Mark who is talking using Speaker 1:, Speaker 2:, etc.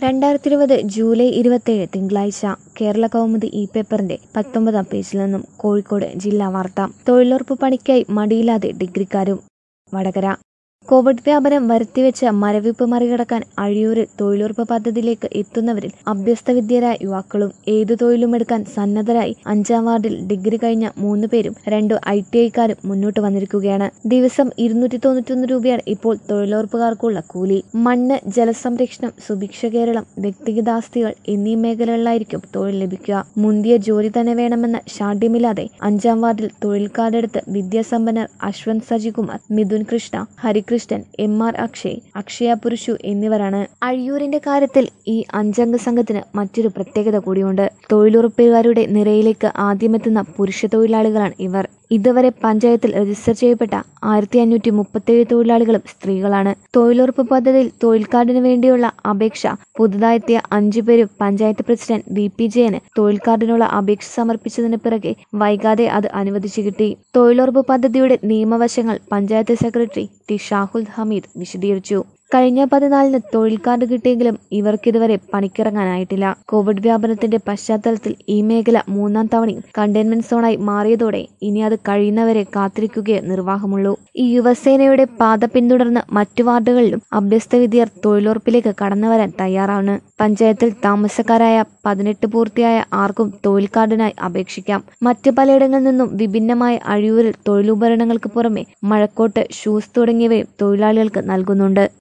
Speaker 1: രണ്ടായിരത്തി ഇരുപത് ജൂലൈ ഇരുപത്തേഴ് തിങ്കളാഴ്ച കേരള കൗമുദി ഇ പേപ്പറിന്റെ പത്തൊമ്പതാം പേജിൽ നിന്നും കോഴിക്കോട് ജില്ലാ വാർത്ത തൊഴിലുറപ്പ് പണിക്കായി മടിയില്ലാതെ ഡിഗ്രിക്കാരും വടകര കോവിഡ് വ്യാപനം വരുത്തിവെച്ച മരവിപ്പ് മറികടക്കാൻ അഴിയൂരിൽ തൊഴിലുറപ്പ് പദ്ധതിയിലേക്ക് എത്തുന്നവരിൽ അഭ്യസ്തവിദ്യരായ യുവാക്കളും ഏതു തൊഴിലും എടുക്കാൻ സന്നദ്ധരായി അഞ്ചാം വാർഡിൽ ഡിഗ്രി കഴിഞ്ഞ മൂന്ന് പേരും രണ്ടു ഐ ടി ഐക്കാരും മുന്നോട്ട് വന്നിരിക്കുകയാണ് ദിവസം ഇരുന്നൂറ്റി തൊണ്ണൂറ്റൊന്ന് രൂപയാണ് ഇപ്പോൾ തൊഴിലുറപ്പുകാർക്കുള്ള കൂലി മണ്ണ് ജലസംരക്ഷണം സുഭിക്ഷ കേരളം വ്യക്തിഗതാസ്തികൾ എന്നീ മേഖലകളിലായിരിക്കും തൊഴിൽ ലഭിക്കുക മുന്തിയ ജോലി തന്നെ വേണമെന്ന ശാഠ്യമില്ലാതെ അഞ്ചാം വാർഡിൽ തൊഴിൽ കാർഡെടുത്ത് വിദ്യാസമ്പന്നർ അശ്വന്ത് സജികുമാർ മിഥുൻ കൃഷ്ണ ഹരികൃഷ്ണൻ എം ആർ അക്ഷയ് അക്ഷയ പുരുഷു എന്നിവരാണ് അഴിയൂരിന്റെ കാര്യത്തിൽ ഈ അഞ്ചംഗ സംഘത്തിന് മറ്റൊരു പ്രത്യേകത കൂടിയുണ്ട് തൊഴിലുറപ്പുകാരുടെ നിരയിലേക്ക് ആദ്യമെത്തുന്ന പുരുഷ തൊഴിലാളികളാണ് ഇവർ ഇതുവരെ പഞ്ചായത്തിൽ രജിസ്റ്റർ ചെയ്യപ്പെട്ട ആയിരത്തി അഞ്ഞൂറ്റി മുപ്പത്തേഴ് തൊഴിലാളികളും സ്ത്രീകളാണ് തൊഴിലുറപ്പ് പദ്ധതിയിൽ തൊഴിൽ കാർഡിന് വേണ്ടിയുള്ള അപേക്ഷ പുതുതായെത്തിയ അഞ്ചു പേരും പഞ്ചായത്ത് പ്രസിഡന്റ് വി പി ജയന് തൊഴിൽ കാർഡിനുള്ള അപേക്ഷ സമർപ്പിച്ചതിന് പിറകെ വൈകാതെ അത് അനുവദിച്ചു കിട്ടി തൊഴിലുറപ്പ് പദ്ധതിയുടെ നിയമവശങ്ങൾ പഞ്ചായത്ത് സെക്രട്ടറി ടി ഷാഹുൽ ഹമീദ് വിശദീകരിച്ചു കഴിഞ്ഞ പതിനാലിന് തൊഴിൽ കാർഡ് കിട്ടിയെങ്കിലും ഇവർക്കിതുവരെ പണിക്കിറങ്ങാനായിട്ടില്ല കോവിഡ് വ്യാപനത്തിന്റെ പശ്ചാത്തലത്തിൽ ഈ മേഖല മൂന്നാം തവണയും കണ്ടെയ്ൻമെന്റ് സോണായി മാറിയതോടെ ഇനി അത് കഴിയുന്നവരെ കാത്തിരിക്കുകയേ നിർവാഹമുള്ളൂ ഈ യുവസേനയുടെ പാത പിന്തുടർന്ന് മറ്റു വാർഡുകളിലും അഭ്യസ്തവിദ്യർ തൊഴിലുറപ്പിലേക്ക് കടന്നുവരാൻ തയ്യാറാണ് പഞ്ചായത്തിൽ താമസക്കാരായ പതിനെട്ട് പൂർത്തിയായ ആർക്കും തൊഴിൽ കാർഡിനായി അപേക്ഷിക്കാം മറ്റ് പലയിടങ്ങളിൽ നിന്നും വിഭിന്നമായ അഴിയൂരിൽ തൊഴിലുപകരണങ്ങൾക്ക് പുറമെ മഴക്കോട്ട് ഷൂസ് തുടങ്ങിയവയും തൊഴിലാളികൾക്ക് നൽകുന്നുണ്ട്